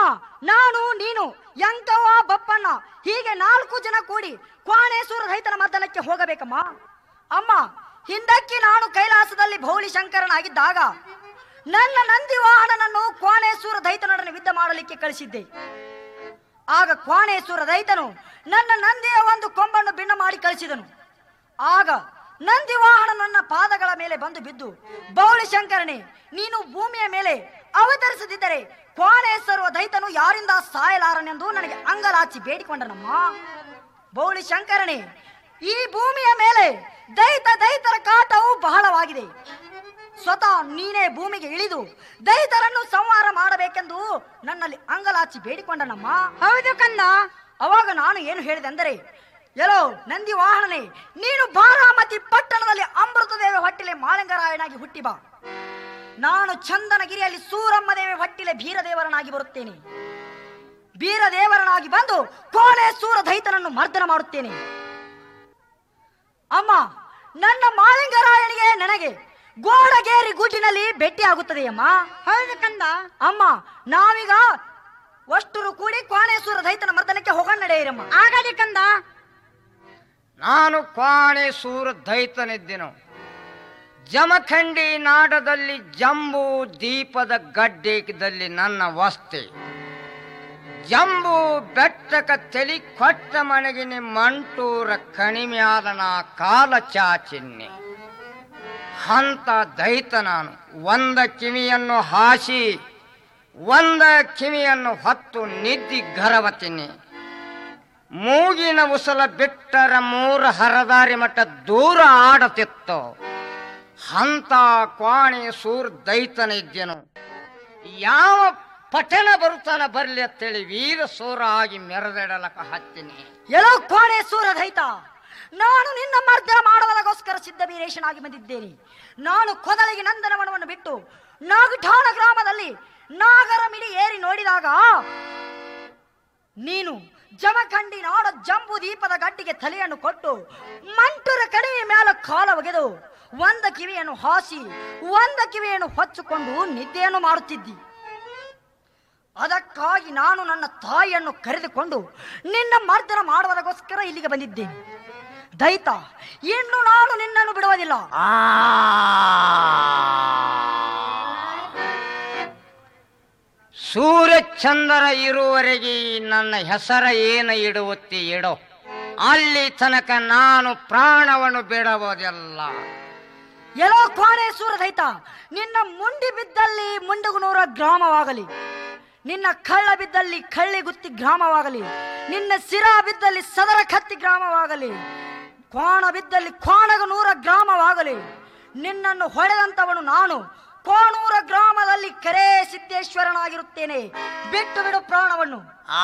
ನಾನು ನೀನು ಯಂಕವ್ವ ಬಪ್ಪಣ್ಣ ಹೀಗೆ ನಾಲ್ಕು ಜನ ಕೂಡಿ ಕ್ವಾಣೇಶ್ವರ ರೈತನ ಮದ್ದನಕ್ಕೆ ಹೋಗಬೇಕಮ್ಮ ಅಮ್ಮ ಹಿಂದಕ್ಕೆ ನಾನು ಕೈಲಾಸದಲ್ಲಿ ಭೌಳಿ ಶಂಕರನಾಗಿದ್ದಾಗ ನನ್ನ ನಂದಿ ವಾಹನನನ್ನು ಕ್ವಾಣೇಶ್ವರ ದೈತನೊಡನೆ ಯುದ್ಧ ಮಾಡಲಿಕ್ಕೆ ಕಳಿಸಿದ್ದೆ ಆಗ ಕ್ವಾಣೇಶ್ವರ ರೈತನು ನನ್ನ ನಂದಿಯ ಒಂದು ಕೊಂಬನ್ನು ಭಿನ್ನ ಮಾಡಿ ಕಳಿಸಿದನು ಆಗ ನಂದಿ ವಾಹನ ನನ್ನ ಪಾದಗಳ ಮೇಲೆ ಬಂದು ಬಿದ್ದು ಬೌಳಿ ಶಂಕರನೇ ನೀನು ಭೂಮಿಯ ಮೇಲೆ ಅವತರಿಸದಿದ್ದರೆ ಕ್ವಾಣೇಶ್ವರ ದೈತನು ಯಾರಿಂದ ಸಾಯಲಾರನೆಂದು ನನಗೆ ಅಂಗಲಾಚಿ ಬೇಡಿಕೊಂಡನಮ್ಮ ಬೌಳಿ ಶಂಕರನೇ ಈ ಭೂಮಿಯ ಮೇಲೆ ದೈತ ದೈತರ ಕಾಟವು ಬಹಳವಾಗಿದೆ ಸ್ವತಃ ನೀನೇ ಭೂಮಿಗೆ ಇಳಿದು ದೈತರನ್ನು ಸಂಹಾರ ಮಾಡಬೇಕೆಂದು ನನ್ನಲ್ಲಿ ಅಂಗಲಾಚಿ ಬೇಡಿಕೊಂಡನಮ್ಮ ಹೌದು ಕಂದ ಅವಾಗ ನಾನು ಏನು ಹೇಳಿದೆ ಅಂದರೆ ಎಲ್ಲೋ ನಂದಿ ವಾಹನನೇ ನೀನು ಬಾರಾಮತಿ ಪಟ್ಟಣದಲ್ಲಿ ಅಮೃತದೇವಿ ಹೊಟ್ಟಿಲೆ ಮಾಳಿಂಗರಾಯನಾಗಿ ಹುಟ್ಟಿ ಬಾ ನಾನು ಚಂದನಗಿರಿಯಲ್ಲಿ ಸೂರಮ್ಮ ದೇವಿ ಹೊಟ್ಟಿಲೆ ಬೀರದೇವರನಾಗಿ ಬರುತ್ತೇನೆ ಬೀರದೇವರನಾಗಿ ಬಂದು ಕೋಣೆ ಸೂರ ದೈತನನ್ನು ಮರ್ದನ ಮಾಡುತ್ತೇನೆ ಅಮ್ಮ ನನ್ನ ಮಾಳಿಂಗರಾಯನಿಗೆ ನನಗೆ ಗೋಡಗೇರಿ ಗುಡ್ಡಿನಲ್ಲಿ ಭೇಟಿ ಆಗುತ್ತದೆಯಮ್ಮ ಹೌದು ಕಂದ ಅಮ್ಮ ನಾವೀಗ ಅಷ್ಟರು ಕೂಡಿ ಕ್ವಾಣೇಶ್ವರ ದೈತನ ಮರ್ದನಕ್ಕೆ ಹೋಗೋಣ ನಡೆಯಿರಮ್ಮ ಆಗಲಿ ಕಂದ ನಾನು ಕ್ವಾಣೆ ಸೂರ ದೈತನಿದ್ದೆನು ಜಮಖಂಡಿ ನಾಡದಲ್ಲಿ ಜಂಬೂ ದೀಪದ ಗಡ್ಡೆದಲ್ಲಿ ನನ್ನ ವಸ್ತಿ ಜಂಬೂ ಬೆಟ್ಟಕ ತಲಿ ಕೊಟ್ಟ ಮಣಗಿನಿ ಮಂಟೂರ ಕಣಿಮ್ಯಾದ ನಾ ಕಾಲ ಚಾಚಿನ್ನೆ ಹಂತ ದೈತ ನಾನು ಒಂದ ಕಿವಿಯನ್ನು ಹಾಸಿ ಒಂದ ಕಿವಿಯನ್ನು ಹೊತ್ತು ನಿದ್ದಿ ಗರವತಿನಿ ಮೂಗಿನ ಉಸಲ ಬಿಟ್ಟರ ಮೂರ ಹರದಾರಿ ಮಟ್ಟ ದೂರ ಆಡತಿತ್ತು ಹಂತ ಕ್ವಾಣಿ ಸೂರ್ ದೈತನ ಇದ್ದೆನು ಯಾವ ಪಠಣ ಬರುತ್ತಾನ ಬರ್ಲಿ ಅಂತೇಳಿ ವೀರ ಸೂರ ಆಗಿ ಮೆರೆದಿಡಲಕ ಹತ್ತೀನಿ ಎಲ್ಲೋ ಕೋಣೇಶ್ವರ ದೈತ ನಾನು ನಿನ್ನ ಮರ್ದನ ಮಾಡುವುದಕ್ಕೋಸ್ಕರ ಸಿದ್ಧ ವೀರೇಶನಾಗಿ ಬಂದಿದ್ದೇನೆ ನಾನು ಕೊದಲಿಗೆ ನಂದನವನವನ್ನು ಬಿಟ್ಟು ನಾಗಠಾಣ ಗ್ರಾಮದಲ್ಲಿ ನಾಗರ ಮಿಡಿ ಏರಿ ನೋಡಿದಾಗ ನೀನು ಜಮಖಂಡಿ ನಾಡ ಜಂಬು ದೀಪದ ಗಡ್ಡಿಗೆ ತಲೆಯನ್ನು ಕೊಟ್ಟು ಮಂಟುರ ಕಡಿಮೆ ಮೇಲೆ ಕಾಲ ಒಗೆದು ಒಂದ ಕಿವಿಯನ್ನು ಹಾಸಿ ಒಂದ ಕಿವಿಯನ್ನು ಹೊಚ್ಚಿಕೊಂಡು ನಿದ್ದೆಯನ್ನು ಮಾಡುತ್ತಿದ್ದಿ ಅದಕ್ಕಾಗಿ ನಾನು ನನ್ನ ತಾಯಿಯನ್ನು ಕರೆದುಕೊಂಡು ನಿನ್ನ ಮರ್ದನ ಮಾಡುವುದಕ್ಕೋಸ್ಕರ ಇಲ್ಲಿಗೆ ಬಂದಿದ್ದೇನೆ ದೈತ ಇನ್ನು ನಾನು ನಿನ್ನನ್ನು ಬಿಡುವುದಿಲ್ಲ ಆ ಸೂರ್ಯಚಂದ್ರ ಇರುವವರೆಗೆ ಈ ನನ್ನ ಹೆಸರ ಏನ ಇಡುವತ್ತಿ ಇಡೋ ಅಲ್ಲಿ ತನಕ ನಾನು ಪ್ರಾಣವನ್ನು ಬಿಡಬಹುದಿಲ್ಲ ಎಲ್ಲೋ ಕೋಣೇಶ್ವರ ದೈತ ನಿನ್ನ ಮುಂಡಿ ಬಿದ್ದಲ್ಲಿ ಮುಂಡಗುನೂರ ಗ್ರಾಮವಾಗಲಿ ನಿನ್ನ ಕಳ್ಳ ಬಿದ್ದಲ್ಲಿ ಕಳ್ಳಿಗುತ್ತಿ ಗ್ರಾಮವಾಗಲಿ ನಿನ್ನ ಸಿರ ಬಿದ್ದಲ್ಲಿ ಸದರ ಕತ್ತಿ ಗ್ರಾಮವಾಗಲಿ ಕ್ವಾಣ ಬಿದ್ದಲ್ಲಿ ಕ್ವಾಣಗನೂರ ಗ್ರಾಮವಾಗಲಿ ನಿನ್ನನ್ನು ಹೊಡೆದಂತವನು ನಾನು ಕೋಣೂರ ಗ್ರಾಮದಲ್ಲಿ ಕರೇ ಸಿದ್ದೇಶ್ವರನಾಗಿರುತ್ತೇನೆ ಬಿಟ್ಟು ಬಿಡು ಪ್ರಾಣವನ್ನು ಆ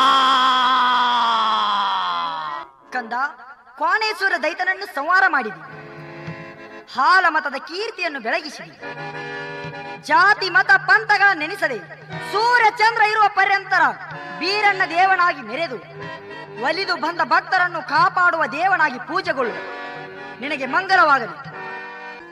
ಕಂದ ಕ್ವಾಣೇಶ್ವರ ದೈತನನ್ನು ಸಂಹಾರ ಮಾಡಿದಿ ಹಾಲ ಮತದ ಕೀರ್ತಿಯನ್ನು ಬೆಳಗಿಸಿದಿ ಜಾತಿ ಮತ ಪಂಥಗಳ ನೆನೆಸದೆ ಸೂರ್ಯ ಚಂದ್ರ ಇರುವ ಪರ್ಯಂತರ ಬೀರಣ್ಣ ದೇವನಾಗಿ ಮೆರೆದು ಒಲಿದು ಬಂದ ಭಕ್ತರನ್ನು ಕಾಪಾಡುವ ದೇವನಾಗಿ ಪೂಜೆಗೊಳ್ಳು ನಿನಗೆ ಮಂಗಲವಾಗಲಿ